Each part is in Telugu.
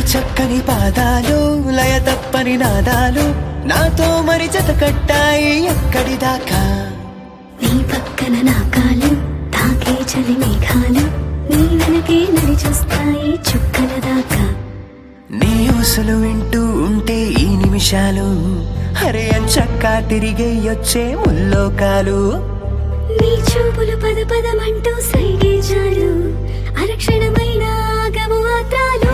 చక్కని పాదాలు లయ తప్పని నాదాలు నాతో మరి జత కట్టాయి ఎక్కడి దాకా నీ పక్కన నా కాలు తాకే చలి మేఘాలు నీ వెనకే నడిచొస్తాయి చుక్కల దాకా నీ ఊసులు వింటూ ఉంటే ఈ నిమిషాలు హరే అంచక్కా తిరిగే వచ్చే ముల్లోకాలు నీ చూపులు పద పదమంటూ సైగే చాలు అరక్షణమైన ఆగవు ఆత్రాలు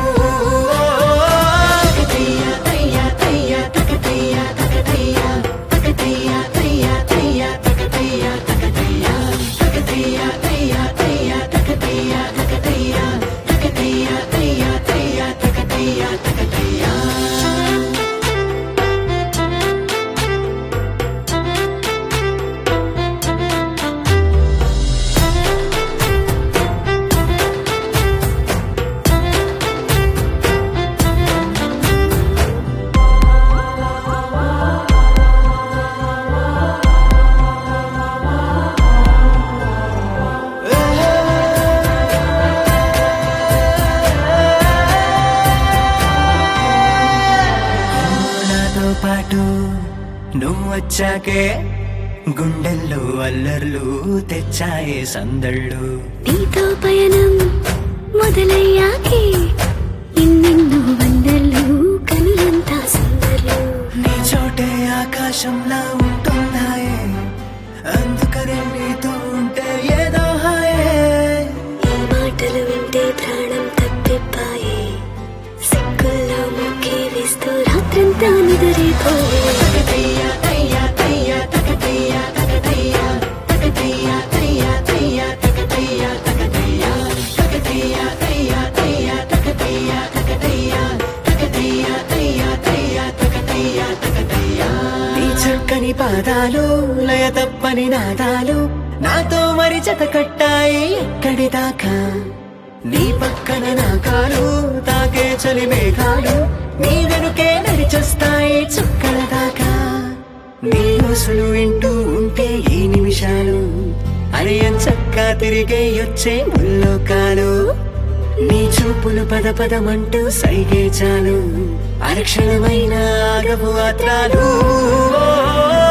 నాతో పాటు నువ్వు వచ్చాకే గుండెల్లో అల్లర్లు తెచ్చాయే సందళ్ళు నీతో పయనం మొదలయ్యాకే ఎన్నెన్నో వందలు కనులంతా సుందర్లు నీ చోటే ఆకాశంలా ఉంటున్నాయే అందుకనే నీతో ఉంటే ఏదో హాయే ఈ మాటలు వింటే ప్రాణం తప్పిపాయే సిక్కుల్లో ముక్కి వేస్తూ రాత్రంతా నిద్రపోయే నీ చక్కని పాదాలు లయ తప్పని నాదాలు నాతో మరి జత కట్టాయి ఎక్కడి దాకా నీ పక్కన నా కాలు తాకే చలి మేఘాలు నీ వెనుకే నడిచొస్తాయి చుక్కల దాకా నీ ఊసులు వింటూ ఉంటే ఈ నిమిషాలు అని చక్కా తిరిగే వచ్చే ముల్లోకాలు నీ చూపులు పద పదమంటూ సైగే చాలు అరక్షణమైన ఆగవు ఆత్రాలు